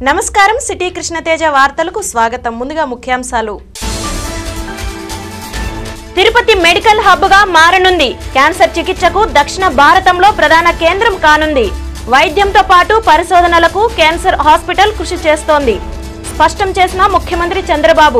నమస్కారం సిటీ కృష్ణతేజ వార్తలకు స్వాగతం ముందుగా ముఖ్యాంశాలు తిరుపతి మెడికల్ హబ్ గా మారనుంది క్యాన్సర్ చికిత్సకు దక్షిణ భారతంలో ప్రధాన కేంద్రం కానుంది వైద్యంతో పాటు పరిశోధనలకు క్యాన్సర్ హాస్పిటల్ కృషి చేస్తోంది స్పష్టం చేసిన ముఖ్యమంత్రి చంద్రబాబు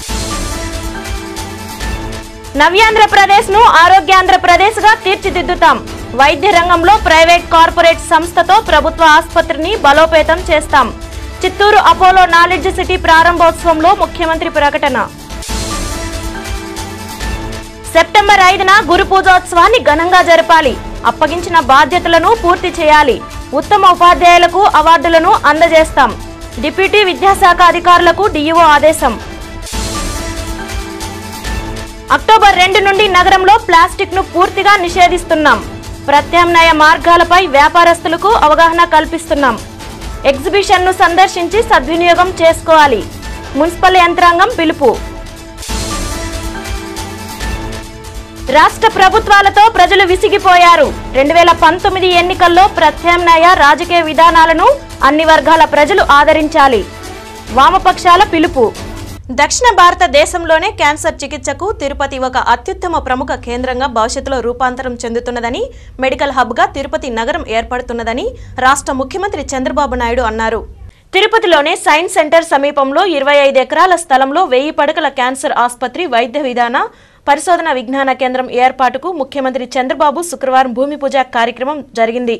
నవ్యాంధ్రప్రదేశ్ ను ఆరోగ్యాంధ్రప్రదేశ్ గా తీర్చిదిద్దుతాం వైద్య రంగంలో ప్రైవేట్ కార్పొరేట్ సంస్థతో ప్రభుత్వ ఆసుపత్రిని బలోపేతం చేస్తాం చిత్తూరు అపోలో నాలెడ్జ్ సిటీ ప్రారంభోత్సవంలో ముఖ్యమంత్రి ప్రకటన సెప్టెంబర్ ఐదున గురు పూజోత్సవాన్ని ఘనంగా జరపాలి అప్పగించిన బాధ్యతలను పూర్తి చేయాలి ఉత్తమ ఉపాధ్యాయులకు అవార్డులను అందజేస్తాం డిప్యూటీ విద్యాశాఖ అధికారులకు డీఈఓ ఆదేశం అక్టోబర్ రెండు నుండి నగరంలో ప్లాస్టిక్ ను పూర్తిగా నిషేధిస్తున్నాం ప్రత్యామ్నాయ మార్గాలపై వ్యాపారస్తులకు అవగాహన కల్పిస్తున్నాం ఎగ్జిబిషన్ ను సందర్శించి సద్వినియోగం చేసుకోవాలి మున్సిపల్ యంత్రాంగం పిలుపు రాష్ట్ర ప్రభుత్వాలతో ప్రజలు విసిగిపోయారు రెండు వేల పంతొమ్మిది ఎన్నికల్లో ప్రత్యామ్నాయ రాజకీయ విధానాలను అన్ని వర్గాల ప్రజలు ఆదరించాలి వామపక్షాల పిలుపు దక్షిణ భారతదేశంలోనే క్యాన్సర్ చికిత్సకు తిరుపతి ఒక అత్యుత్తమ ప్రముఖ కేంద్రంగా భవిష్యత్తులో రూపాంతరం చెందుతున్నదని మెడికల్ హబ్గా తిరుపతి నగరం ఏర్పడుతున్నదని రాష్ట్ర ముఖ్యమంత్రి చంద్రబాబు నాయుడు అన్నారు తిరుపతిలోనే సైన్స్ సెంటర్ సమీపంలో ఇరవై ఐదు ఎకరాల స్థలంలో వెయ్యి పడకల క్యాన్సర్ ఆసుపత్రి వైద్య విధాన పరిశోధన విజ్ఞాన కేంద్రం ఏర్పాటుకు ముఖ్యమంత్రి చంద్రబాబు శుక్రవారం భూమి పూజ కార్యక్రమం జరిగింది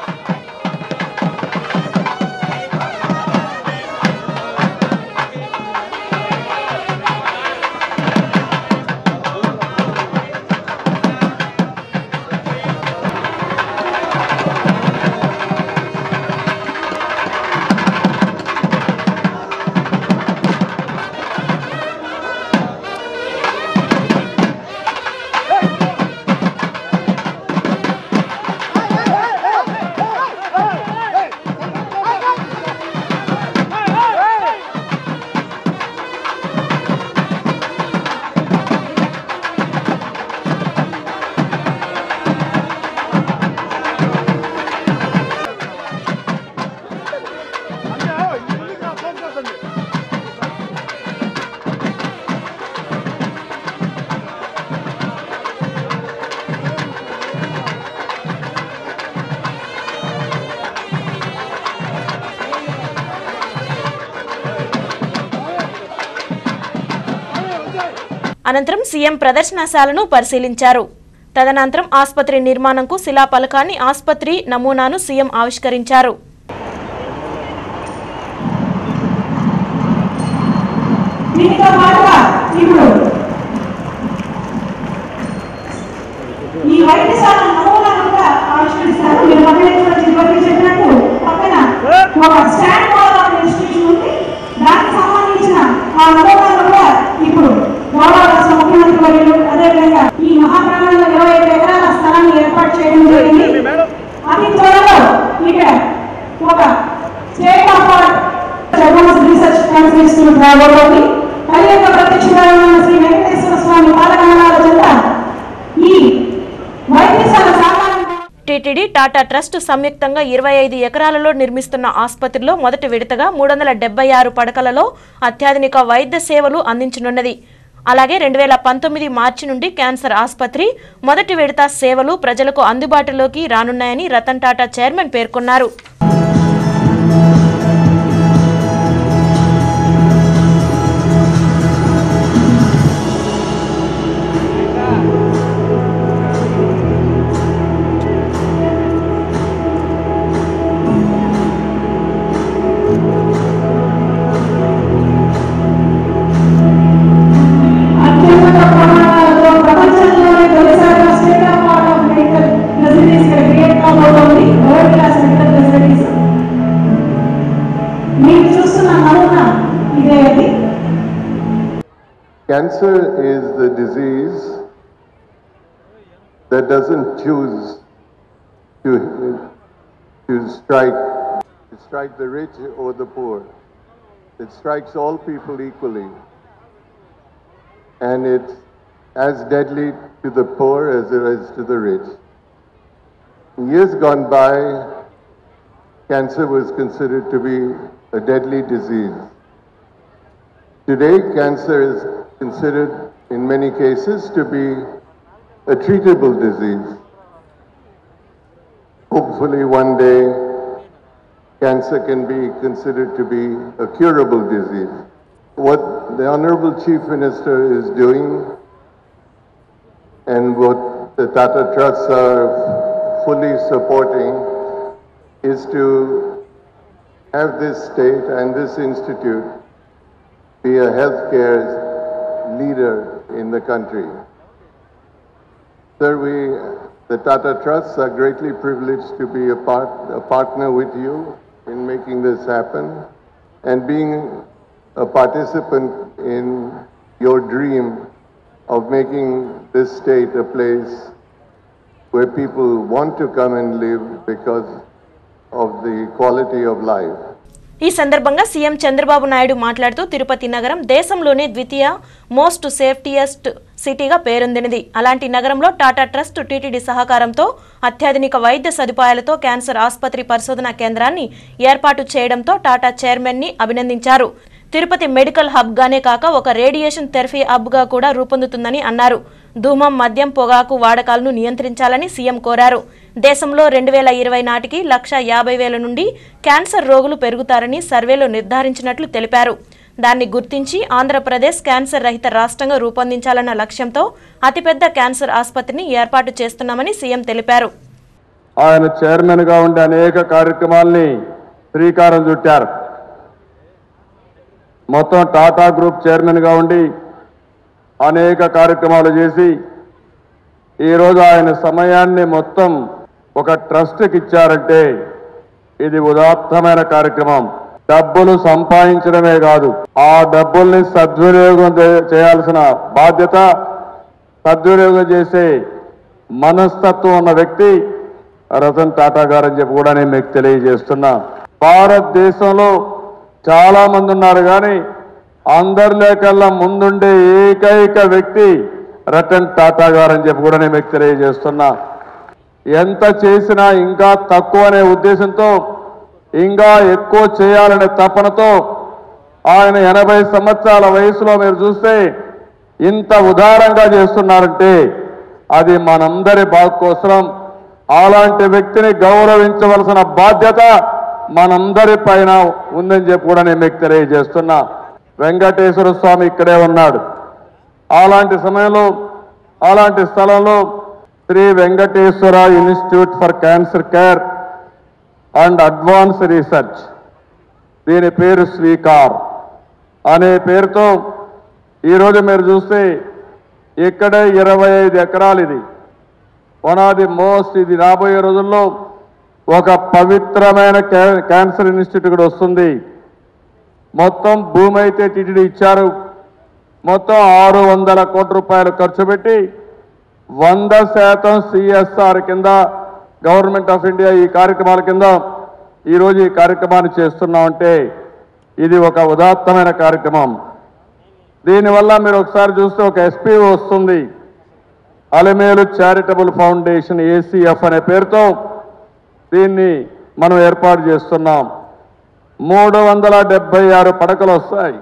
అనంతరం సీఎం ప్రదర్శనశాలను పరిశీలించారు తదనంతరం ఆసుపత్రి నిర్మాణంకు శిలాఫలకాన్ని ఆసుపత్రి నమూనాను సీఎం ఆవిష్కరించారు దీనితో పాటుగా ఇప్పుడు ఈ వైద్యశాల నమూనాను కూడా ఆవిష్కరిస్తారు మీరు మొదటి కూడా చివరికి చెప్పినట్టు పక్కన ఒక స్టాండ్ మోడల్ ఆఫ్ ఇన్స్టిట్యూషన్ ఉంది దానికి సంబంధించిన ఆ నమూనాను కూడా ఇప్పుడు గౌరవ రాష్ట్ర ముఖ్యమంత్రి వర్యులు అదేవిధంగా ఈ మహాప్రాణంలో ఇరవై ఐదు ఎకరాల స్థలాన్ని ఏర్పాటు చేయడం జరిగింది అతి త్వరలో ఇక్కడ ఒక state of art advance research consultation రాబోతోంది మరి యొక్క ప్రత్యక్షమైన శ్రీ వెంకటేశ్వర స్వామి పాలకమండల చెంత ఈ వైద్యశాల సాధారణంగా టీటీడీ టాటా ట్రస్ట్ సంయుక్తంగా ఇరవై ఐదు ఎకరాలలో నిర్మిస్తున్న ఆసుపత్రిలో మొదటి విడతగా మూడు వందల డెబ్బై ఆరు పడకలలో అత్యాధునిక వైద్య సేవలు అందించనున్నది అలాగే రెండు వేల పంతొమ్మిది మార్చి నుండి క్యాన్సర్ ఆసుపత్రి మొదటి విడత సేవలు ప్రజలకు అందుబాటులోకి రానున్నాయని రతన్ టాటా చైర్మన్ పేర్కొన్నారు అత్యున్నత ప్రమాణాలతో ప్రపంచంలోనే తొలిసారిగా state of art of medical facilities ఇక్కడ క్రియేట్ కాబోతోంది వరల్డ్ క్లాస్ మెడికల్ ఫెసిలిటీస్ మీరు చూస్తున్న నమూనా ఇదే అది Cancer is the disease that doesn't choose to, to strike, to strike the rich or the poor. It strikes all people equally. And it's as deadly to the poor as it is to the rich. In years gone by, cancer was considered to be a deadly disease. Today, cancer is considered in many cases to be a treatable disease. Hopefully, one day, cancer can be considered to be a curable disease. What the Honorable Chief Minister is doing and what the Tata Trusts are fully supporting is to have this state and this institute be a healthcare leader in the country. Sir, we, the Tata Trusts are greatly privileged to be a part, a partner with you in making this happen and being a participant in your dream of making this state a place where people want to come and live because of the quality of life. ఈ సందర్భంగా CM Chandrababu Naidu మాట్లాడుతూ తిరుపతి నగరం దేశంలోనే ద్వితీయ most సేఫ్టియస్ట్ సిటీగా పేరొందినది అలాంటి నగరంలో Tata trust TTD సహకారంతో అత్యాధునిక వైద్య సదుపాయాలతో క్యాన్సర్ ఆసుపత్రి పరిశోధనా కేంద్రాన్ని ఏర్పాటు చేయడంతో టాటా చైర్మన్ ని అభినందించారు తిరుపతి మెడికల్ హబ్ గానే కాక ఒక రేడియేషన్ థెరపీ హబ్ గా కూడా రూపొందుతుందని అన్నారు ధూమం మద్యం పొగాకు వాడకాలను నియంత్రించాలని సీఎం కోరారు దేశంలో రెండు వేల ఇరవై నాటికి లక్ష యాభై వేల నుండి క్యాన్సర్ రోగులు పెరుగుతారని సర్వేలో నిర్ధారించినట్లు తెలిపారు దాన్ని గుర్తించి ఆంధ్రప్రదేశ్ క్యాన్సర్ రహిత రాష్ట్రంగా రూపొందించాలన్న లక్ష్యంతో అతిపెద్ద క్యాన్సర్ ఆసుపత్రిని ఏర్పాటు చేస్తున్నామని సీఎం తెలిపారు ఆయన చైర్మన్గా ఉండి అనేక కార్యక్రమాల్ని శ్రీకారం చుట్టారు మొత్తం టాటా గ్రూప్ చైర్మన్గా ఉండి అనేక కార్యక్రమాలు చేసి ఈరోజు ఆయన సమయాన్ని మొత్తం ఒక ట్రస్ట్కి ఇచ్చారంటే ఇది ఉదాత్తమైన కార్యక్రమం డబ్బులు సంపాదించడమే కాదు ఆ డబ్బుల్ని సద్వినియోగం చే- చేయాల్సిన బాధ్యత సద్వినియోగం చేసే మనస్తత్వం ఉన్న వ్యక్తి రతన్ టాటా గారు అని చెప్పి కూడా నేను మీకు తెలియజేస్తున్నా భారతదేశంలో చాలా మంది ఉన్నారు కానీ అందరిలో కల్లా ముందుండే ఏకైక వ్యక్తి రతన్ టాటా గారు అని చెప్పి కూడా నేను మీకు తెలియజేస్తున్నా ఎంత చేసినా ఇంకా తక్కువ అనే ఉద్దేశంతో ఇంకా ఎక్కువ చేయాలనే తపనతో ఆయన ఎనభై సంవత్సరాల వయసులో మీరు చూస్తే ఇంత ఉదారంగా చేస్తున్నారంటే అది మనందరి బాగు కోసం అలాంటి వ్యక్తిని గౌరవించవలసిన బాధ్యత మనందరి పైన ఉందని చెప్పి కూడా నేను మీకు తెలియజేస్తున్నా వెంకటేశ్వర స్వామి ఇక్కడే ఉన్నాడు అలాంటి సమయంలో అలాంటి స్థలంలో Shri Venkateswara institute for cancer care and advance research దీని పేరు స్వీకార్ అనే పేరుతో ఈరోజు మీరు చూస్తే ఇక్కడే ఇరవై ఐదు ఎకరాలు ఇది వన్ ఆఫ్ ది మోస్ట్ ఇది రాబోయే రోజుల్లో ఒక పవిత్రమైన క్యా- క్యాన్సర్ ఇన్స్టిట్యూట్ కూడా వస్తుంది మొత్తం భూమి అయితే టిటిడి ఇచ్చారు మొత్తం ఆరు వందల కోట్ల రూపాయలు ఖర్చు పెట్టి వంద శాతం సిఎస్ఆర్ కింద గవర్నమెంట్ ఆఫ్ ఇండియా ఈ కార్యక్రమాల కింద ఈరోజు ఈ కార్యక్రమాన్ని చేస్తున్నామంటే ఇది ఒక ఉదాత్తమైన కార్యక్రమం దీనివల్ల మీరు ఒకసారి చూస్తే ఒక ఎస్పీ వస్తుంది అలమేలు చారిటబుల్ ఫౌండేషన్ ఏసీఎఫ్ అనే పేరుతో దీన్ని మనం ఏర్పాటు చేస్తున్నాం మూడు వందల డెబ్బై ఆరు పడకలు వస్తాయి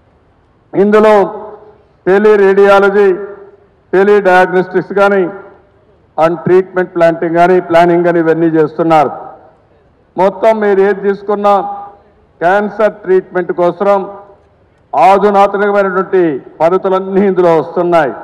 ఇందులో టెలి రేడియాలజీ టెలి డయాగ్నోస్టిక్స్ కానీ అండ్ ట్రీట్మెంట్ ప్లాంటింగ్ కానీ ప్లానింగ్ కానీ ఇవన్నీ చేస్తున్నారు మొత్తం మీరు ఏది తీసుకున్నా క్యాన్సర్ ట్రీట్మెంట్ కోసం ఆధునాతనమైనటువంటి పద్ధతులన్నీ ఇందులో వస్తున్నాయి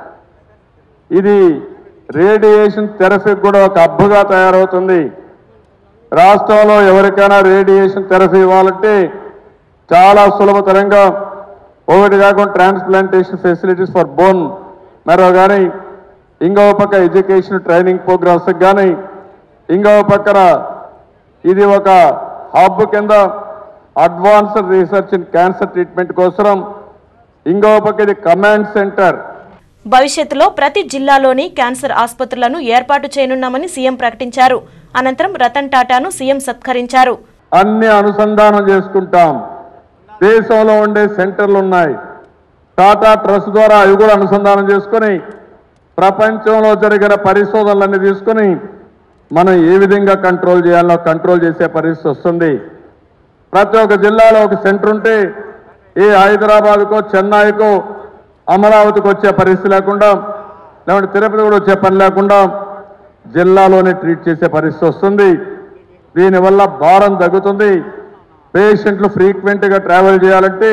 ఇది రేడియేషన్ థెరపీకి కూడా ఒక అబ్బుగా తయారవుతుంది రాష్ట్రంలో ఎవరికైనా రేడియేషన్ థెరపీ ఇవ్వాలంటే చాలా సులభతరంగా ఒకటి కాకుండా transplantation facilities for bone marrow కానీ ఇంకో పక్క ఎడ్యుకేషన్ ట్రైనింగ్ ప్రోగ్రామ్స్ కానీ ఇంకో పక్కన ఇది ఒక హబ్ కింద advanced research in cancer treatment కోసం ఇంకో పక్క ఇది కమాండ్ సెంటర్ భవిష్యత్తులో ప్రతి జిల్లాలోని క్యాన్సర్ ఆసుపత్రులను ఏర్పాటు చేయనున్నామని సీఎం ప్రకటించారు అనంతరం రతన్ టాటాను సీఎం సత్కరించారు అన్ని అనుసంధానం చేసుకుంటాం దేశంలో ఉండే సెంటర్లు ఉన్నాయి టాటా ట్రస్ట్ ద్వారా అవి కూడా అనుసంధానం చేసుకొని ప్రపంచంలో జరిగిన పరిశోధనలన్నీ తీసుకొని మనం ఏ విధంగా కంట్రోల్ చేయాలో కంట్రోల్ చేసే పరిస్థితి వస్తుంది ప్రతి ఒక్క జిల్లాలో ఒక సెంటర్ ఉంటే ఏ హైదరాబాద్కో చెన్నైకో అమరావతికి వచ్చే పరిస్థితి లేకుండా లేకుంటే తిరుపతి కూడా వచ్చే పని లేకుండా జిల్లాలోనే ట్రీట్ చేసే పరిస్థితి వస్తుంది దీనివల్ల భారం తగ్గుతుంది పేషెంట్లు ఫ్రీక్వెంట్గా ట్రావెల్ చేయాలంటే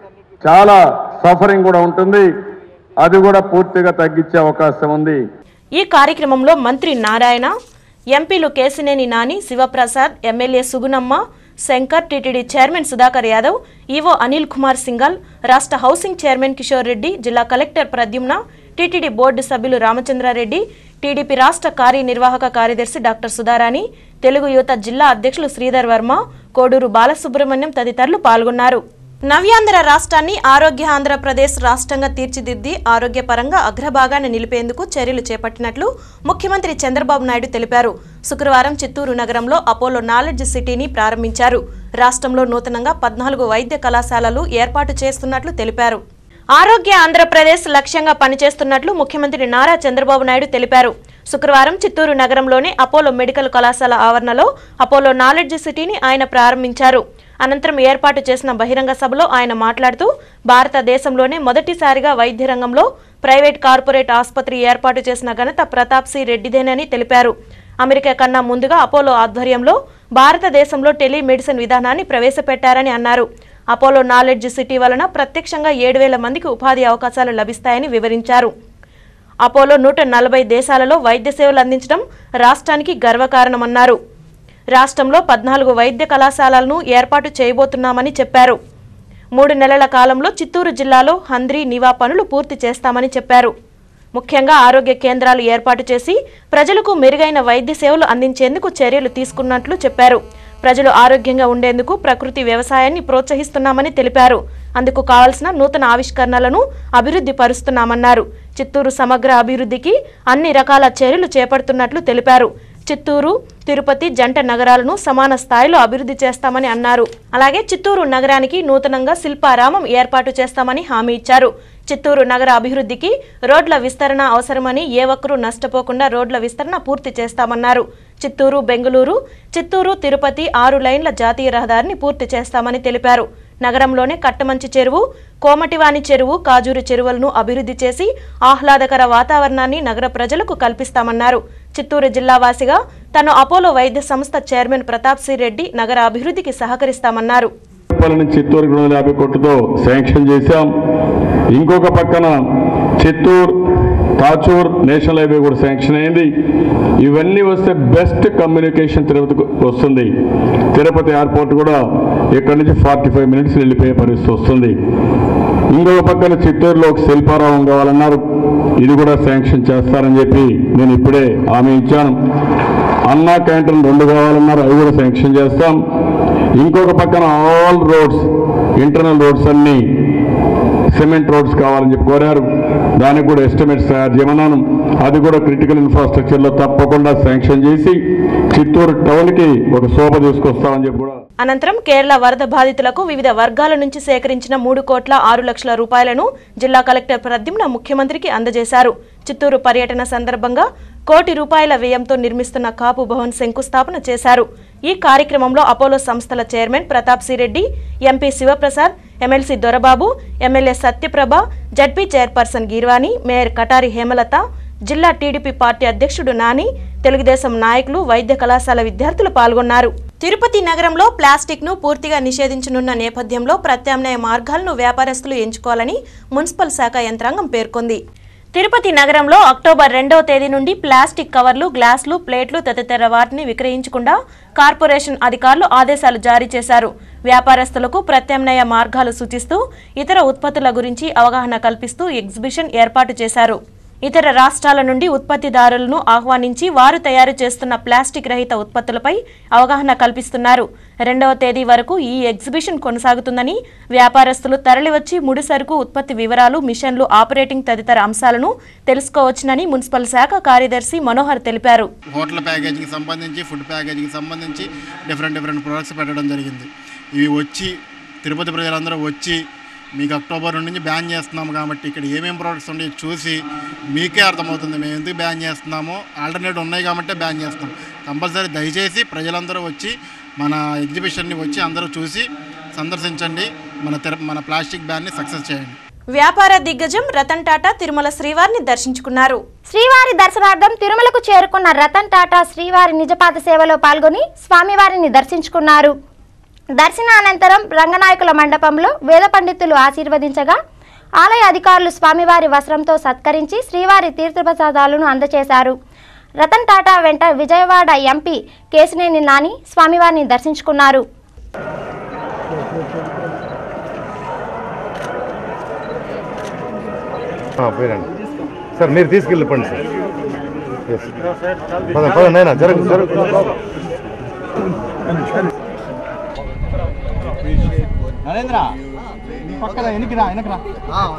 చాలా సఫరింగ్ కూడా ఉంటుంది అది కూడా పూర్తిగా తగ్గించే అవకాశం ఉంది ఈ కార్యక్రమంలో మంత్రి నారాయణ ఎంపీలు Kesineni Nani Sivaprasad MLA Sugunamma Shankar TTD chairman Sudhakar Yadav EO Anil Kumar Singhal రాష్ట్ర హౌసింగ్ చైర్మన్ కిషోర్ రెడ్డి జిల్లా కలెక్టర్ ప్రద్యుమ్న టీటీడీ బోర్డు సభ్యులు రామచంద్రారెడ్డి టీడీపీ రాష్ట్ర కార్యనిర్వాహక కార్యదర్శి డాక్టర్ సుధారాణి తెలుగు యువత జిల్లా అధ్యక్షులు శ్రీధర్ వర్మ కోడూరు బాలసుబ్రహ్మణ్యం తదితరులు పాల్గొన్నారు నవ్యాంధ్ర రాష్ట్రాన్ని ఆరోగ్య ఆంధ్రప్రదేశ్ రాష్ట్రంగా తీర్చిదిద్ది ఆరోగ్యపరంగా అగ్రభాగాన్ని నిలిపేందుకు చర్యలు చేపట్టినట్లు ముఖ్యమంత్రి చంద్రబాబు నాయుడు తెలిపారు శుక్రవారం చిత్తూరు నగరంలో అపోలో నాలెడ్జ్ సిటీని ప్రారంభించారు రాష్ట్రంలో నూతనంగా పద్నాలుగు వైద్య కళాశాలలు ఏర్పాటు చేస్తున్నట్లు తెలిపారు ఆరోగ్య ఆంధ్రప్రదేశ్ లక్ష్యంగా పనిచేస్తున్నట్లు ముఖ్యమంత్రి నారా చంద్రబాబు నాయుడు తెలిపారు శుక్రవారం చిత్తూరు నగరంలోని అపోలో మెడికల్ కళాశాల ఆవరణలో అపోలో నాలెడ్జ్ సిటీని ఆయన ప్రారంభించారు అనంతరం ఏర్పాటు చేసిన బహిరంగ సభలో ఆయన మాట్లాడుతూ భారతదేశంలోనే మొదటిసారిగా వైద్య రంగంలో ప్రైవేట్ కార్పొరేట్ ఆసుపత్రి ఏర్పాటు చేసిన ఘనత ప్రతాప్ సి రెడ్డిదేనని తెలిపారు అమెరికా కన్నా ముందుగా అపోలో ఆధ్వర్యంలో భారతదేశంలో టెలిమెడిసిన్ విధానాన్ని ప్రవేశపెట్టారని అన్నారు అపోలో నాలెడ్జ్ సిటీ వలన ప్రత్యక్షంగా ఏడు వేల మందికి ఉపాధి అవకాశాలు లభిస్తాయని వివరించారు అపోలో నూట నలభై దేశాలలో వైద్య సేవలు అందించడం రాష్ట్రానికి గర్వకారణమన్నారు రాష్ట్రంలో పద్నాలుగు వైద్య కళాశాలలను ఏర్పాటు చేయబోతున్నామని చెప్పారు మూడు నెలల కాలంలో చిత్తూరు జిల్లాలో హంద్రీ నివా పనులు పూర్తి చేస్తామని చెప్పారు ముఖ్యంగా ఆరోగ్య కేంద్రాలు ఏర్పాటు చేసి ప్రజలకు మెరుగైన వైద్య సేవలు అందించేందుకు చర్యలు తీసుకున్నట్లు చెప్పారు ప్రజలు ఆరోగ్యంగా ఉండేందుకు ప్రకృతి వ్యవసాయాన్ని ప్రోత్సహిస్తున్నామని తెలిపారు అందుకు కావాల్సిన నూతన ఆవిష్కరణలను అభివృద్ధి పరుస్తున్నామన్నారు చిత్తూరు సమగ్ర అభివృద్ధికి అన్ని రకాల చర్యలు చేపడుతున్నట్లు తెలిపారు చిత్తూరు తిరుపతి జంట నగరాలను సమాన స్థాయిలో అభివృద్ధి చేస్తామని అన్నారు అలాగే చిత్తూరు నగరానికి నూతనంగా శిల్పారామం ఏర్పాటు చేస్తామని హామీ ఇచ్చారు చిత్తూరు నగర అభివృద్ధికి రోడ్ల విస్తరణ అవసరమని ఏ ఒక్కరూ నష్టపోకుండా రోడ్ల విస్తరణ పూర్తి చేస్తామన్నారు చిత్తూరు బెంగళూరు చిత్తూరు తిరుపతి ఆరు లైన్ల జాతీయ రహదారిని పూర్తి చేస్తామని తెలిపారు నగరంలోనే కట్టమంచి చెరువు కోమటివాని చెరువు కాజూరు చెరువులను అభివృద్ధి చేసి ఆహ్లాదకర వాతావరణాన్ని నగర ప్రజలకు కల్పిస్తామన్నారు చిత్తూరు జిల్లావాసిగా తను అపోలో వైద్య సంస్థ చైర్మన్ ప్రతాప్ సి రెడ్డి నగర అభివృద్ధికి సహకరిస్తామన్నారు రూపాయలని చిత్తూరు రెండు వందల యాభై కోట్లతో శాంక్షన్ చేశాం ఇంకొక పక్కన చిత్తూరు తాచూర్ నేషనల్ హైవే కూడా శాంక్షన్ అయింది ఇవన్నీ వస్తే బెస్ట్ కమ్యూనికేషన్ తిరుపతికి వస్తుంది తిరుపతి ఎయిర్పోర్ట్ కూడా ఇక్కడ నుంచి ఫార్టీ ఫైవ్ మినిట్స్ వెళ్ళిపోయే పరిస్థితి వస్తుంది ఇంకొక పక్కన చిత్తూరులో ఒక శిల్పారామం కావాలన్నారు ఇది కూడా శాంక్షన్ చేస్తారని చెప్పి నేను ఇప్పుడే హామీ ఇచ్చాను అన్నా క్యాంటీన్ రెండు కావాలన్నారు అవి కూడా శాంక్షన్ చేస్తాం ఇంకొక పక్కన ఆల్ రోడ్స్ ఇంటర్నల్ రోడ్స్ అన్ని సిమెంట్ రోడ్స్ కావాలని చెప్పి కోరారు దానికి కూడా ఎస్టిమేట్స్ తయారు చేయమన్నాను అది కూడా క్రిటికల్ ఇన్ఫ్రాస్ట్రక్చర్లో తప్పకుండా శాంక్షన్ చేసి చిత్తూరు టౌన్కి ఒక శోభ తీసుకొస్తామని చెప్పి కూడా అనంతరం కేరళ వరద బాధితులకు వివిధ వర్గాల నుంచి సేకరించిన మూడు కోట్ల ఆరు లక్షల రూపాయలను జిల్లా కలెక్టర్ ప్రద్యుమ్న ముఖ్యమంత్రికి అందజేశారు చిత్తూరు పర్యటన సందర్భంగా కోటి రూపాయల వ్యయంతో నిర్మిస్తున్న కాపు భవన్ శంకుస్థాపన చేశారు ఈ కార్యక్రమంలో అపోలో సంస్థల chairman Pratap C Reddy MP Sivaprasad MLC Dorababu MLA Satyaprabha ZP chairperson Geervani mayor Katari Hemalatha జిల్లా టీడీపీ పార్టీ అధ్యక్షుడు నాని తెలుగుదేశం నాయకులు వైద్య కళాశాల విద్యార్థులు పాల్గొన్నారు తిరుపతి నగరంలో ప్లాస్టిక్ ను పూర్తిగా నిషేధించనున్న నేపథ్యంలో ప్రత్యామ్నాయ మార్గాలను వ్యాపారస్తులు ఎంచుకోవాలని మున్సిపల్ శాఖ యంత్రాంగం పేర్కొంది తిరుపతి నగరంలో అక్టోబర్ రెండవ తేదీ నుండి ప్లాస్టిక్ కవర్లు గ్లాసులు ప్లేట్లు తదితర వాటిని విక్రయించకుండా కార్పొరేషన్ అధికారులు ఆదేశాలు జారీ చేశారు వ్యాపారస్తులకు ప్రత్యామ్నాయ మార్గాలు సూచిస్తూ ఇతర ఉత్పత్తుల గురించి అవగాహన కల్పిస్తూ ఎగ్జిబిషన్ ఏర్పాటు చేశారు ఇతర రాష్ట్రాల నుండి ఉత్పత్తిదారులను ఆహ్వానించి వారు తయారు చేస్తున్న ప్లాస్టిక్ రహిత ఉత్పత్తులపై అవగాహన కల్పిస్తున్నారు రెండవ తేదీ వరకు ఈ ఎగ్జిబిషన్ కొనసాగుతుందని వ్యాపారస్తులు తరలివచ్చి ముడి సరుకు ఉత్పత్తి వివరాలు మిషన్లు ఆపరేటింగ్ తదితర అంశాలను తెలుసుకోవచ్చునని మున్సిపల్ శాఖ కార్యదర్శి మనోహర్ తెలిపారు హోటల్ ప్యాకేజీకి సంబంధించి ఫుడ్ ప్యాకేజీకి సంబంధించి డిఫరెంట్ డిఫరెంట్ ప్రొడక్ట్స్ పెట్టడం జరిగింది ఇవి వచ్చి తిరుపతి ప్రజలందరూ వచ్చి మీకు అక్టోబర్ రెండు నుంచి బ్యాన్ చేస్తున్నాము కాబట్టి ఇక్కడ ఏమేమి ప్రోడక్ట్స్ ఉన్నాయో చూసి మీకే అర్థమవుతుంది మేము ఎందుకు బ్యాన్ చేస్తున్నామో ఆల్టర్నేటివ్ ఉన్నాయి కాబట్టి బ్యాన్ చేస్తాం కంపల్సరీ దయచేసి ప్రజలందరూ వచ్చి మన ఎగ్జిబిషన్ని వచ్చి అందరూ చూసి సందర్శించండి మన తెర మన ప్లాస్టిక్ బ్యాన్ని సక్సెస్ చేయండి వ్యాపార దిగ్గజం రతన్ టాటా తిరుమల శ్రీవారిని దర్శించుకున్నారు శ్రీవారి దర్శనార్థం తిరుమలకు చేరుకున్న రతన్ టాటా శ్రీవారి నిజపాత సేవలో పాల్గొని స్వామివారిని దర్శించుకున్నారు దర్శనానంతరం రంగనాయకుల మండపంలో వేద పండితులు ఆశీర్వదించగా ఆలయ అధికారులు స్వామివారి వస్త్రంతో సత్కరించి శ్రీవారి తీర్థప్రసాదాలను అందజేశారు రతన్ టాటా వెంట విజయవాడ ఎంపీ కేసినేని నాని స్వామివారిని దర్శించుకున్నారు పోయిరండి సార్ మీరు తీసుకెళ్ళిపోండి సార్ Yes. పద పద నైనా జరుగు జరుగు నరేంద్ర పక్కన వెనక్కి రా వెనక్కి రా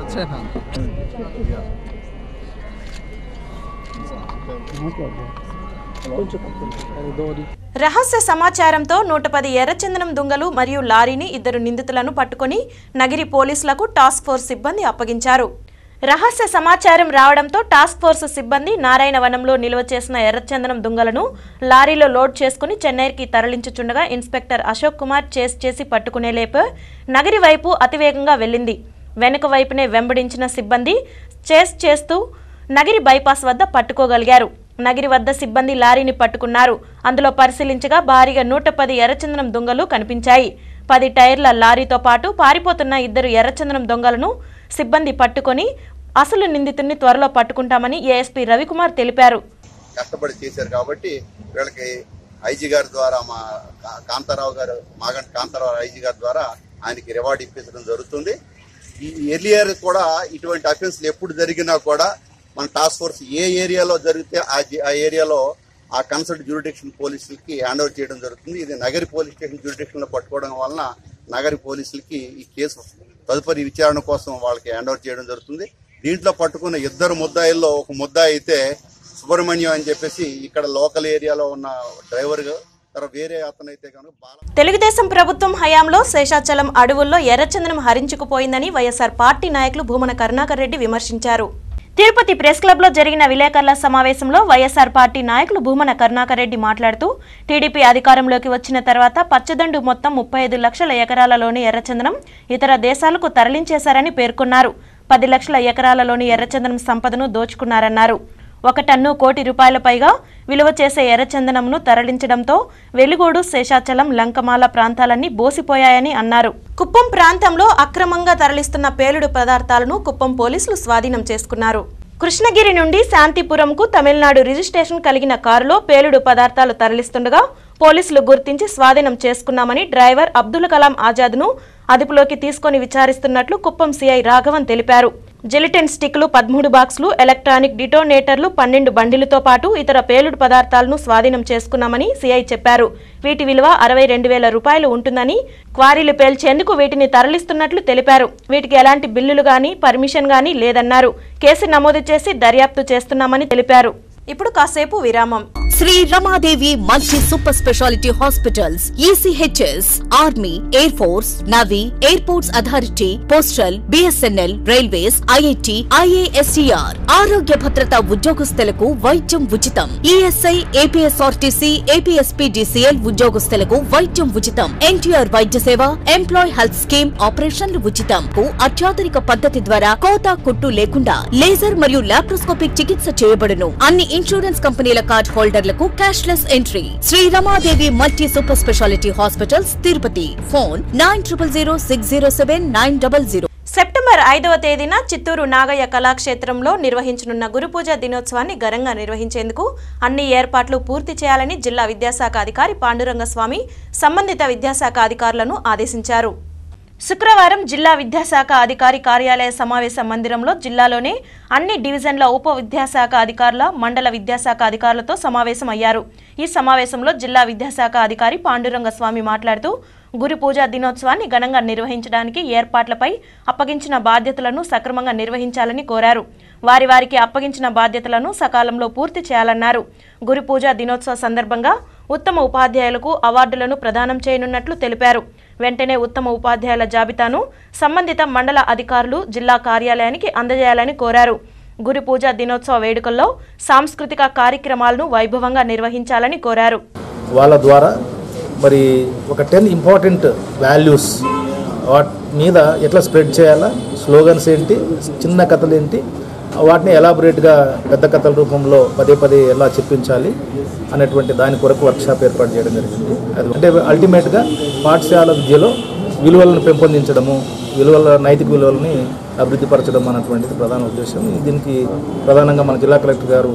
రహస్య సమాచారంతో నూట పది ఎర్రచందనం దొంగలు మరియు లారీని ఇద్దరు నిందితులను పట్టుకొని నగిరి పోలీసులకు టాస్క్ ఫోర్స్ సిబ్బంది అప్పగించారు రహస్య సమాచారం రావడంతో టాస్క్ ఫోర్స్ సిబ్బంది నారాయణవనంలో నిల్వ చేసిన ఎర్రచందనం దుంగలను లారీలో లోడ్ చేసుకుని చెన్నైకి తరలించుచుండగా ఇన్స్పెక్టర్ అశోక్ కుమార్ చేస్ చేసి పట్టుకునే లేపు నగరి వైపు అతివేగంగా వెళ్ళింది వెనుక వైపునే వెంబడించిన సిబ్బంది చేస్ చేస్తూ నగిరి బైపాస్ వద్ద పట్టుకోగలిగారు నగిరి వద్ద సిబ్బంది లారీని పట్టుకున్నారు అందులో పరిశీలించగా భారీగా నూట పది ఎర్రచందనం దొంగలు కనిపించాయి పది టైర్ల లారీతో పాటు పారిపోతున్న ఇద్దరు ఎర్రచందనం దొంగలను సిబ్బంది పట్టుకొని అసలు నిందితుడిని త్వరలో పట్టుకుంటామని ఏఎస్పీ రవికుమార్ తెలిపారు కష్టపడి చేశారు కాబట్టి వీళ్ళకి ఐజీ గారి ద్వారా మా కా- కాంతారావు గారు మాగంటి కాంతారావు ఐజీ గారి ద్వారా ఆయనకి రివార్డ్ ఇప్పించడం జరుగుతుంది ఈ ఎర్లియర్ కూడా ఇటువంటి అఫెన్స్లు ఎప్పుడు జరిగినా కూడా మన టాస్క్ ఫోర్స్ ఏ ఏరియాలో జరిగితే ఆ జి- ఆ ఏరియాలో ఆ కన్సల్ట్ జ్యూరిడిక్షన్ పోలీసులకి హ్యాండ్ ఓవర్ చేయడం జరుగుతుంది ఇది నగరి పోలీస్ స్టేషన్ జ్యూరిడిక్షన్ లో పట్టుకోవడం వలన నగరి పోలీసులకి ఈ కేసు తదుపరి విచారణ కోసం వాళ్ళకి హ్యాండ్ ఓవర్ చేయడం జరుగుతుంది దీంట్లో పట్టుకున్న ఇద్దరు ముద్దాయిల్లో ఒక ముద్దాయి అయితే సుబ్రహ్మణ్యం అని చెప్పేసి ఇక్కడ లోకల్ ఏరియాలో ఉన్న డ్రైవర్ తర్వాత వేరే అతను అయితే కనుక బాల తెలుగుదేశం ప్రభుత్వం హయాంలో శేషాచలం అడవుల్లో ఎర్రచందనం హరించుకుపోయిందని వైఎస్ఆర్ పార్టీ నాయకులు భూమన కరుణాకర్ రెడ్డి విమర్శించారు తిరుపతి ప్రెస్ క్లబ్ లో జరిగిన విలేకరుల సమావేశంలో వైఎస్ఆర్ పార్టీ నాయకులు భూమన కరుణాకర్ రెడ్డి మాట్లాడుతూ టీడీపీ అధికారంలోకి వచ్చిన తర్వాత పచ్చదండు మొత్తం ముప్పై ఐదు లక్షల ఎకరాలలోని ఎర్రచందనం ఇతర దేశాలకు తరలించేశారని పేర్కొన్నారు పది లక్షల ఎకరాలలోని ఎర్రచందనం సంపదను దోచుకున్నారన్నారు ఒక టన్ను కోటి రూపాయల పైగా విలువ చేసే ఎర్రచందనంను తరలించడంతో వెలుగోడు శేషాచలం లంకమాల ప్రాంతాలన్నీ బోసిపోయాయని అన్నారు కుప్పం ప్రాంతంలో అక్రమంగా తరలిస్తున్న పేలుడు పదార్థాలను కుప్పం పోలీసులు స్వాధీనం చేసుకున్నారు కృష్ణగిరి నుండి శాంతిపురంకు తమిళనాడు రిజిస్ట్రేషన్ కలిగిన కారులో పేలుడు పదార్థాలు తరలిస్తుండగా పోలీసులు గుర్తించి స్వాధీనం చేసుకున్నామని డ్రైవర్ అబ్దుల్ కలాం ఆజాద్ను అదుపులోకి తీసుకొని విచారిస్తున్నట్లు కుప్పం సిఐ రాఘవన్ తెలిపారు జిలిటిన్ స్టిక్లు పదమూడు బాక్సులు ఎలక్ట్రానిక్ డిటోనేటర్లు పన్నెండు బండిలతో పాటు ఇతర పేలుడు పదార్థాలను స్వాధీనం చేసుకున్నామని సిఐ చెప్పారు వీటి విలువ అరవై రెండు వేల రూపాయలు ఉంటుందని క్వారీలు పేల్చేందుకు వీటిని తరలిస్తున్నట్లు తెలిపారు వీటికి ఎలాంటి బిల్లులు గాని పర్మిషన్ గాని లేదన్నారు కేసు నమోదు చేసి దర్యాప్తు చేస్తున్నామని తెలిపారు ఇప్పుడు కాసేపు విరామం Sri Ramadevi multi super speciality hospitals ECHS army air force navy airports authority postal BSNL railways IIT IASTR ఆరోగ్య భద్రత ఉద్యోగస్తులకు వైద్యం ఉచితం ఈఎస్ఐ ఏపీఎస్ఆర్టీసీ ఏపీఎస్పీడీసీఎల్ ఉద్యోగస్తులకు వైద్యం ఉచితం ఎన్టీఆర్ వైద్య సేవ ఎంప్లాయ్ హెల్త్ స్కీమ్ ఆపరేషన్లు ఉచితం కు అత్యాధునిక పద్ధతి ద్వారా కోత కుట్టు లేకుండా లేజర్ మరియు లాప్రోస్కోపిక్ చికిత్స చేయబడును అన్ని ఇన్సూరెన్స్ కంపెనీల కార్డ్ హోల్డర్లకు cashless entry Sri Ramadevi multi super speciality hospitals Tirupati phone nine triple zero six zero seven nine double zero September ఐదవ తేదీన చిత్తూరు నాగయ్య కళాక్షేత్రంలో నిర్వహించనున్న గురుపూజ దినోత్సవాన్ని ఘనంగా నిర్వహించేందుకు అన్ని ఏర్పాట్లు పూర్తి చేయాలని జిల్లా విద్యాశాఖ అధికారి పాండురంగస్వామి సంబంధిత విద్యాశాఖ అధికారులను ఆదేశించారు శుక్రవారం జిల్లా విద్యాశాఖ అధికారి కార్యాలయ సమావేశ మందిరంలో జిల్లాలోనే అన్ని డివిజన్ల ఉప విద్యాశాఖ అధికారుల మండల విద్యాశాఖ అధికారులతో సమావేశం అయ్యారు ఈ సమావేశంలో జిల్లా విద్యాశాఖ అధికారి పాండురంగ స్వామి మాట్లాడుతూ గురి పూజా దినోత్సవాన్ని ఘనంగా నిర్వహించడానికి ఏర్పాట్లపై అప్పగించిన బాధ్యతలను సక్రమంగా నిర్వహించాలని కోరారు వారి వారికి అప్పగించిన బాధ్యతలను సకాలంలో పూర్తి చేయాలన్నారు గురి పూజా దినోత్సవ సందర్భంగా ఉత్తమ ఉపాధ్యాయులకు అవార్డులను ప్రదానం చేయనున్నట్లు తెలిపారు వెంటనే ఉత్తమ ఉపాధ్యాయుల జాబితాను సంబంధిత మండల అధికారులు జిల్లా కార్యాలయానికి అందజేయాలని కోరారు గురి పూజ దినోత్సవ వేడుకల్లో సాంస్కృతిక కార్యక్రమాలను వైభవంగా నిర్వహించాలని కోరారు వాళ్ళ ద్వారా మరి ఒక టెన్ ఇంపార్టెంట్ వాల్యూస్ వాటి మీద ఎట్లా స్ప్రెడ్ చేయాలా స్లోగన్స్ ఏంటి చిన్న కథలు ఏంటి వాటిని ఎలాబొరేట్గా పెద్ద కథల రూపంలో పదే పదే ఎలా చెప్పించాలి అనేటువంటి దాని కొరకు వర్క్షాప్ ఏర్పాటు చేయడం జరిగింది అది అంటే అల్టిమేట్గా పాఠశాల విద్యలో విలువలను పెంపొందించడము విలువల నైతిక విలువలని అభివృద్ధిపరచడం అన్నటువంటిది ప్రధాన ఉద్దేశం దీనికి ప్రధానంగా మన జిల్లా కలెక్టర్ గారు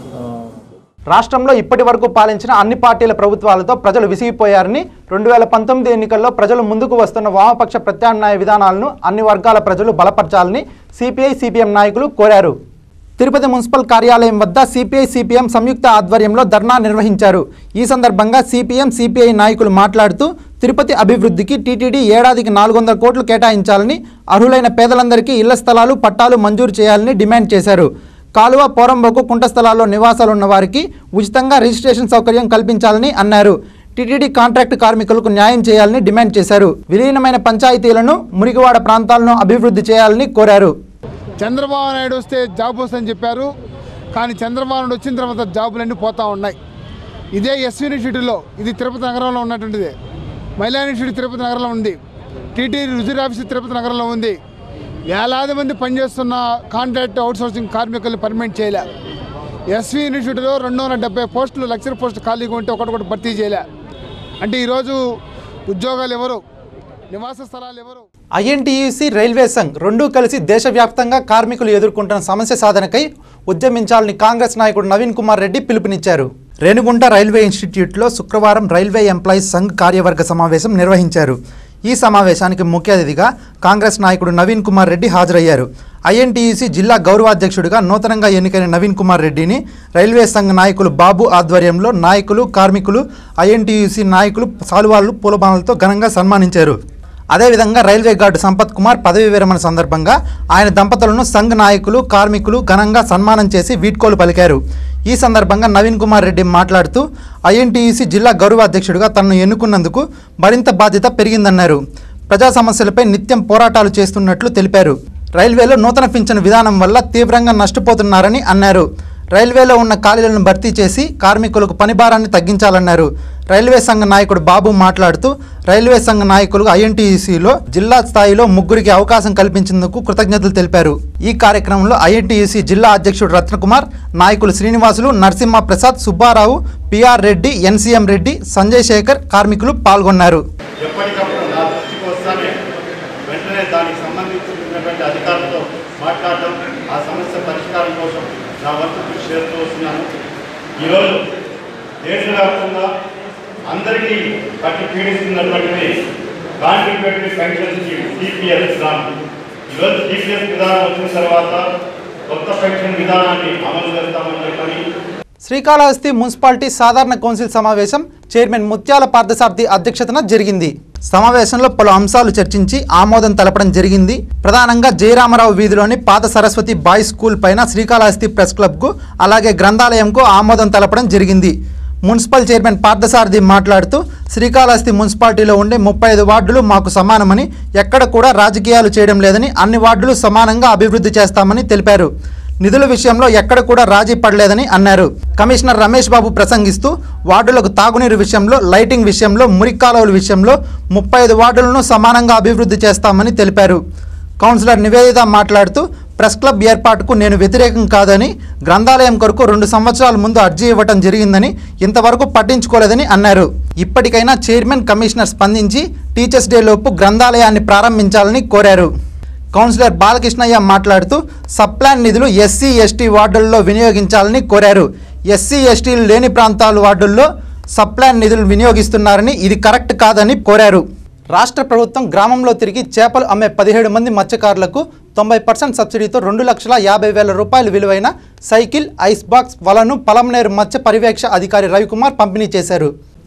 రాష్ట్రంలో ఇప్పటి వరకు పాలించిన అన్ని పార్టీల ప్రభుత్వాలతో ప్రజలు విసిగిపోయారని రెండు వేల పంతొమ్మిది ఎన్నికల్లో ప్రజలు ముందుకు వస్తున్న వామపక్ష ప్రత్యామ్నాయ విధానాలను అన్ని వర్గాల ప్రజలు బలపరచాలని సిపిఐ సిపిఎం నాయకులు కోరారు తిరుపతి మున్సిపల్ కార్యాలయం వద్ద సిపిఐ సిపిఎం సంయుక్త ఆధ్వర్యంలో ధర్నా నిర్వహించారు ఈ సందర్భంగా సిపిఎం సిపిఐ నాయకులు మాట్లాడుతూ తిరుపతి అభివృద్ధికి టీటీడీ ఏడాదికి నాలుగు వందల కోట్లు కేటాయించాలని అర్హులైన పేదలందరికీ ఇళ్ల స్థలాలు పట్టాలు మంజూరు చేయాలని డిమాండ్ చేశారు కాలువ పోరంబోకు కుంట స్థలాల్లో నివాసాలు ఉన్న వారికి ఉచితంగా రిజిస్ట్రేషన్ సౌకర్యం కల్పించాలని అన్నారు టీటీడీ కాంట్రాక్టు కార్మికులకు న్యాయం చేయాలని డిమాండ్ చేశారు విలీనమైన పంచాయతీలను మురికివాడ ప్రాంతాలను అభివృద్ధి చేయాలని కోరారు చంద్రబాబు నాయుడు వస్తే జాబ్ వస్తుందని చెప్పారు కానీ చంద్రబాబు నాయుడు వచ్చిన తర్వాత జాబులన్నీ పోతూ ఉన్నాయి ఇదే ఎస్ యూనివర్సిటీలో ఇది తిరుపతి నగరంలో ఉన్నటువంటిది మహిళా యూనివర్సిటీ తిరుపతి నగరంలో ఉంది టీటీడీ రుజువు ఆఫీసు తిరుపతి నగరంలో ఉంది వేలాది మంది పనిచేస్తున్న కాంట్రాక్ట్ అవుట్సోర్సింగ్ కార్మికుల్ని పర్మనెంట్ చేయలే ఎస్వి యూనివర్సిటీలో రెండు వందల డెబ్బై పోస్టులు లక్షల పోస్టులు ఖాళీగా ఉంటే ఒకటి భర్తీ చేయలే అంటే ఈరోజు ఉద్యోగాలు ఎవరు నివాస స్థలాలు ఎవరు ఐఎన్టీయూసీ రైల్వే సంఘ్ రెండూ కలిసి దేశవ్యాప్తంగా కార్మికులు ఎదుర్కొంటున్న సమస్య సాధనకై ఉద్యమించాలని కాంగ్రెస్ నాయకుడు నవీన్ కుమార్ రెడ్డి పిలుపునిచ్చారు రేణిగుంట రైల్వే ఇన్స్టిట్యూట్లో శుక్రవారం రైల్వే ఎంప్లాయీస్ సంఘ్ కార్యవర్గ సమావేశం నిర్వహించారు ఈ సమావేశానికి ముఖ్య అతిథిగా కాంగ్రెస్ నాయకుడు నవీన్ కుమార్ రెడ్డి హాజరయ్యారు ఐఎన్టీయూసీ జిల్లా గౌరవాధ్యక్షుడిగా నూతనంగా ఎన్నికైన నవీన్ కుమార్ రెడ్డిని రైల్వే సంఘ నాయకులు బాబు ఆధ్వర్యంలో నాయకులు కార్మికులు ఐఎన్టీయూసీ నాయకులు సాలువాళ్లు పూలబాణలతో ఘనంగా సన్మానించారు అదేవిధంగా రైల్వే గార్డు సంపత్ కుమార్ పదవి విరమణ సందర్భంగా ఆయన దంపతులను సంఘ్ నాయకులు కార్మికులు ఘనంగా సన్మానం చేసి వీడ్కోలు పలికారు ఈ సందర్భంగా నవీన్ కుమార్ రెడ్డి మాట్లాడుతూ ఐఎన్టీయూసీ జిల్లా గౌరవాధ్యక్షుడిగా తనను ఎన్నుకున్నందుకు మరింత బాధ్యత పెరిగిందన్నారు ప్రజా సమస్యలపై నిత్యం పోరాటాలు చేస్తున్నట్లు తెలిపారు రైల్వేలో నూతన పింఛను విధానం వల్ల తీవ్రంగా నష్టపోతున్నారని అన్నారు రైల్వేలో ఉన్న ఖాళీలను భర్తీ చేసి కార్మికులకు పని భారాన్ని తగ్గించాలన్నారు రైల్వే సంఘ నాయకుడు బాబు మాట్లాడుతూ రైల్వే సంఘ నాయకులు ఐఎన్టీయూసీలో జిల్లా స్థాయిలో ముగ్గురికి అవకాశం కల్పించేందుకు కృతజ్ఞతలు తెలిపారు ఈ కార్యక్రమంలో ఐఎన్టీయూసీ జిల్లా అధ్యక్షుడు రత్నకుమార్ నాయకులు శ్రీనివాసులు నరసింహ ప్రసాద్ సుబ్బారావు పిఆర్ రెడ్డి ఎన్సీఎం రెడ్డి సంజయ్ శేఖర్ కార్మికులు పాల్గొన్నారు ఎప్పటికప్పుడు నా దృష్టికి వస్తానే వెంటనే దానికి సంబంధించినటువంటి అధికారులతో మాట్లాడడం ఆ సమస్య పరిష్కారం కోసం నా వంతు కృషి చేస్తూ వస్తున్నాను ఈరోజు దేశవ్యాప్తంగా అందరికీ పట్టి పీడిస్తున్నటువంటిది కాంట్రిబ్యూటరీ పెన్షన్ స్కీమ్ సిపిఎస్ విధానం ఈరోజు సిపిఎస్ విధానం వచ్చిన తర్వాత కొత్త పెన్షన్ విధానాన్ని అమలు చేస్తామని చెప్పని శ్రీకాళహస్తి మున్సిపాలిటీ సాధారణ కౌన్సిల్ సమావేశం చైర్మన్ ముత్యాల పార్థసారథి అధ్యక్షతన జరిగింది సమావేశంలో పలు అంశాలు చర్చించి ఆమోదం తెలపడం జరిగింది ప్రధానంగా జయరామరావు వీధిలోని పాత సరస్వతి బాయ్స్ స్కూల్ పైన శ్రీకాళహస్తి ప్రెస్ క్లబ్కు అలాగే గ్రంథాలయంకు ఆమోదం తెలపడం జరిగింది మున్సిపల్ చైర్మన్ పార్థసారథి మాట్లాడుతూ శ్రీకాళహస్తి మున్సిపాలిటీలో ఉండే ముప్పై ఐదు వార్డులు మాకు సమానమని ఎక్కడ కూడా రాజకీయాలు చేయడం లేదని అన్ని వార్డులు సమానంగా అభివృద్ధి చేస్తామని తెలిపారు నిధుల విషయంలో ఎక్కడ కూడా రాజీ పడలేదని అన్నారు కమిషనర్ రమేష్ బాబు ప్రసంగిస్తూ వార్డులకు తాగునీరు విషయంలో లైటింగ్ విషయంలో మురిక్కాలువల విషయంలో ముప్పై ఐదు వార్డులను సమానంగా అభివృద్ధి చేస్తామని తెలిపారు కౌన్సిలర్ నివేదిత మాట్లాడుతూ ప్రెస్ క్లబ్ ఏర్పాటుకు నేను వ్యతిరేకం కాదని గ్రంథాలయం కొరకు రెండు సంవత్సరాల ముందు అర్జీ ఇవ్వటం జరిగిందని ఇంతవరకు పట్టించుకోలేదని అన్నారు ఇప్పటికైనా చైర్మన్ కమిషనర్ స్పందించి టీచర్స్ డే లోపు గ్రంథాలయాన్ని ప్రారంభించాలని కోరారు కౌన్సిలర్ బాలకృష్ణయ్య మాట్లాడుతూ సప్లాన్ నిధులు ఎస్సీ ఎస్టీ వార్డుల్లో వినియోగించాలని కోరారు ఎస్సీ ఎస్టీలు లేని ప్రాంతాల వార్డుల్లో సప్లాన్ నిధులు వినియోగిస్తున్నారని ఇది కరెక్ట్ కాదని కోరారు రాష్ట్ర ప్రభుత్వం గ్రామంలో తిరిగి చేపలు అమ్మే పదిహేడు మంది మత్స్యకారులకు తొంభై పర్సెంట్ సబ్సిడీతో రెండు లక్షల యాభై వేల రూపాయలు విలువైన సైకిల్ ఐస్ బాక్స్ వలను పలంనేరు మత్స్య పర్యవేక్ష అధికారి రవికుమార్ పంపిణీ చేశారు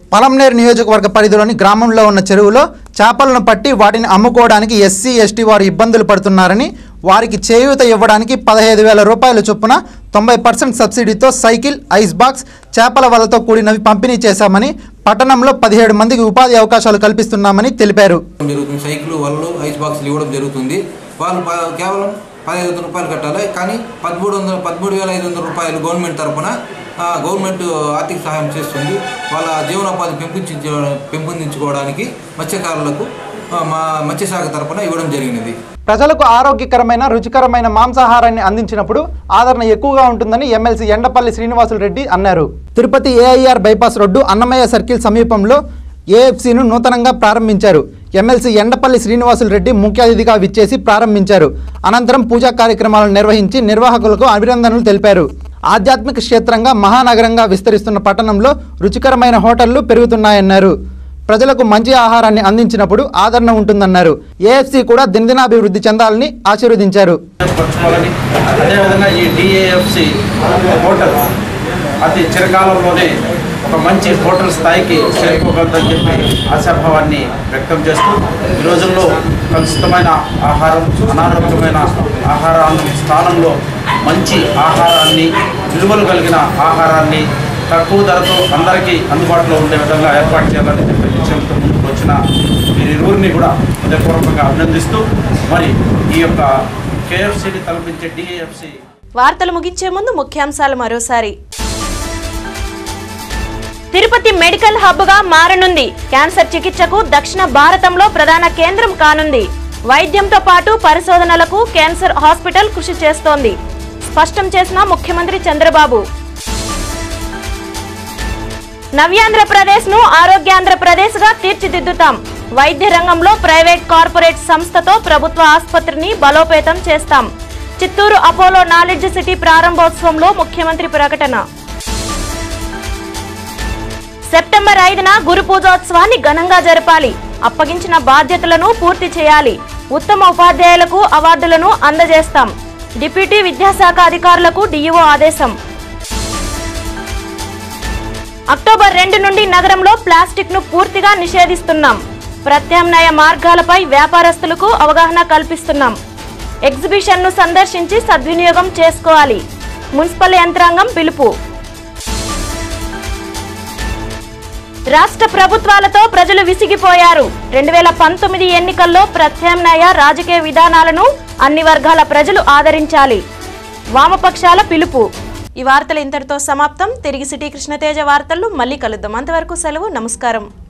పలంనేరు నియోజకవర్గ పరిధిలోని గ్రామంలో ఉన్న చెరువులో చేపలను పట్టి వాటిని అమ్ముకోవడానికి ఎస్సీ ఎస్టీ వారు ఇబ్బందులు పడుతున్నారని వారికి చేయూత ఇవ్వడానికి పదహైదు వేల రూపాయల చొప్పున తొంభై పర్సెంట్ సబ్సిడీతో సైకిల్ ఐస్ బాక్స్ చేపల వలతో కూడినవి పంపిణీ చేశామని పట్టణంలో పదిహేడు మందికి ఉపాధి అవకాశాలు కల్పిస్తున్నామని తెలిపారు జరుగుతుంది సైకిల్ వలలు ఐస్ బాక్సులు ఇవ్వడం జరుగుతుంది వాళ్ళు ప- కేవలం పదిహేను వందల రూపాయలు కట్టాలి కానీ పదమూడు వందల పదమూడు వేల ఐదు వందల రూపాయలు గవర్నమెంట్ తరఫున గవర్నమెంట్ ఆర్థిక సహాయం చేస్తుంది వాళ్ళ జీవనోపాధి పెంపొందించ పెంపొందించుకోవడానికి మత్స్యకారులకు ఆ, మా మత్స్యశాఖ తరఫున ఇవ్వడం జరిగినది ప్రజలకు ఆరోగ్యకరమైన రుచికరమైన మాంసాహారాన్ని అందించినప్పుడు ఆదరణ ఎక్కువగా ఉంటుందని ఎమ్మెల్సీ ఎండపల్లి శ్రీనివాసులు రెడ్డి అన్నారు Tirupati AIR bypass road Annamayya circle సమీపంలో ఏఎఫ్సీను నూతనంగా ప్రారంభించారు ఎమ్మెల్సీ ఎండపల్లి శ్రీనివాసులు రెడ్డి ముఖ్య అతిథిగా విచ్చేసి ప్రారంభించారు అనంతరం పూజా కార్యక్రమాలను నిర్వహించి నిర్వాహకులకు అభినందనలు తెలిపారు ఆధ్యాత్మిక క్షేత్రంగా మహానగరంగా విస్తరిస్తున్న పట్టణంలో రుచికరమైన హోటళ్లు పెరుగుతున్నాయన్నారు ప్రజలకు మంచి ఆహారాన్ని అందించినప్పుడు ఆదరణ ఉంటుందన్నారు ఏఎఫ్సీ కూడా దినదినాభివృద్ధి చెందాలని ఆశీర్వదించారు పరచుకోవాలని అదేవిధంగా ఈ డిఏఎఫ్సి హోటల్ అతి చిరకాలంలోనే ఒక మంచి హోటల్ స్థాయికి చేరుకోగలదని చెప్పి ఆశాభావాన్ని వ్యక్తం చేస్తూ ఈ రోజుల్లో కలుషితమైన ఆహారం అనారోగ్యమైన ఆహారాన్ని స్థానంలో మంచి ఆహారాన్ని విలువలు కలిగిన ఆహారాన్ని తక్కువ ధరతో అందరికీ అందుబాటులో ఉండే విధంగా ఏర్పాటు చేయాలని చెప్పి నిశ్చయంతో ముందుకు వచ్చిన వీరిరువురిని కూడా హృదయపూర్వకంగా అభినందిస్తూ మరి ఈ యొక్క కేఎఫ్సిని తలపించే డిఏఎఫ్సి వార్తలు ముగించే ముందు ముఖ్యాంశాలు మరోసారి తిరుపతి మెడికల్ హబ్ గా మారనుంది క్యాన్సర్ చికిత్సకు దక్షిణ భారతంలో ప్రధాన కేంద్రం కానుంది వైద్యంతో పాటు పరిశోధనలకు క్యాన్సర్ హాస్పిటల్ కృషి చేస్తోంది స్పష్టం చేసిన ముఖ్యమంత్రి చంద్రబాబు నవ్యాంధ్రప్రదేశ్ ను ఆరోగ్యాంధ్రప్రదేశ్ గా తీర్చిదిద్దుతాం వైద్య రంగంలో ప్రైవేట్ కార్పొరేట్ సంస్థతో ప్రభుత్వ ఆసుపత్రిని బలోపేతం చేస్తాం చిత్తూరు అపోలో నాలెడ్జ్ సిటీ ప్రారంభోత్సవంలో ముఖ్యమంత్రి ప్రకటన సెప్టెంబర్ ఐదున గురు పూజోత్సవాన్ని ఘనంగా జరపాలి అప్పగించిన బాధ్యతలను పూర్తి చేయాలి ఉత్తమ ఉపాధ్యాయులకు అవార్డులను అందజేస్తాం డిప్యూటీ విద్యాశాఖ అధికారులకు డీఈఓ ఆదేశం అక్టోబర్ రెండు నుండి నగరంలో ప్లాస్టిక్ ను పూర్తిగా నిషేధిస్తున్నాం ప్రత్యామ్నాయ మార్గాలపై వ్యాపారస్తులకు అవగాహన కల్పిస్తున్నాం ఎగ్జిబిషన్ ను సందర్శించి సద్వినియోగం చేసుకోవాలి మున్సిపల్ యంత్రాంగం పిలుపు రాష్ట్ర ప్రభుత్వాలతో ప్రజలు విసిగిపోయారు రెండు వేల పంతొమ్మిది ఎన్నికల్లో ప్రత్యామ్నాయ రాజకీయ విధానాలను అన్ని వర్గాల ప్రజలు ఆదరించాలి వామపక్షాల పిలుపు ఈ వార్తలు ఇంతటితో సమాప్తం తిరిగి సిటీ కృష్ణతేజ వార్తల్లో మళ్ళీ కలుద్దాం అంతవరకు సెలవు నమస్కారం